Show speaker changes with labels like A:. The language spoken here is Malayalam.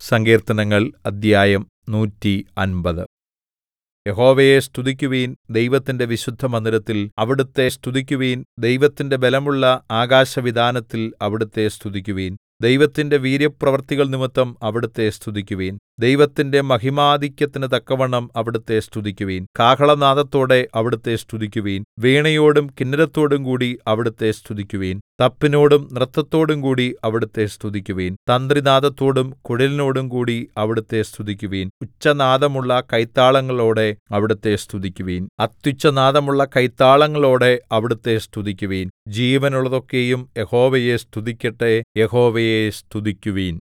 A: സങ്കീർത്തനങ്ങൾ അദ്ധ്യായം നൂറ്റി അമ്പത് യഹോവയെ സ്തുതിക്കുവിൻ ദൈവത്തിന്റെ വിശുദ്ധമന്ദിരത്തിൽ അവിടുത്തെ സ്തുതിക്കുവിൻ ദൈവത്തിന്റെ ബലമുള്ള ആകാശവിതാനത്തിൽ അവിടുത്തെ സ്തുതിക്കുവിൻ ദൈവത്തിന്റെ വീര്യപ്രവൃത്തികൾ നിമിത്തം അവിടുത്തെ സ്തുതിക്കുവിൻ ദൈവത്തിന്റെ മഹിമാധിക്യത്തിന് തക്കവണ്ണം അവിടുത്തെ സ്തുതിക്കുവിൻ കാഹളനാദത്തോടെ അവിടുത്തെ സ്തുതിക്കുവിൻ വീണയോടും കിന്നരത്തോടും കൂടി അവിടുത്തെ സ്തുതിക്കുവിൻ തപ്പിനോടും നൃത്തത്തോടും കൂടി അവിടുത്തെ സ്തുതിക്കുവിൻ തന്ത്രിനാദത്തോടും കുഴലിനോടും കൂടി അവിടുത്തെ സ്തുതിക്കുവിൻ ഉച്ചനാദമുള്ള കൈത്താളങ്ങളോടെ അവിടുത്തെ സ്തുതിക്കുവിൻ അത്യുച്ചനാദമുള്ള കൈത്താളങ്ങളോടെ അവിടുത്തെ സ്തുതിക്കുവിൻ ജീവനുള്ളതൊക്കെയും യഹോവയെ സ്തുതിക്കട്ടെ യഹോവയെ സ്തുതിക്കുവിൻ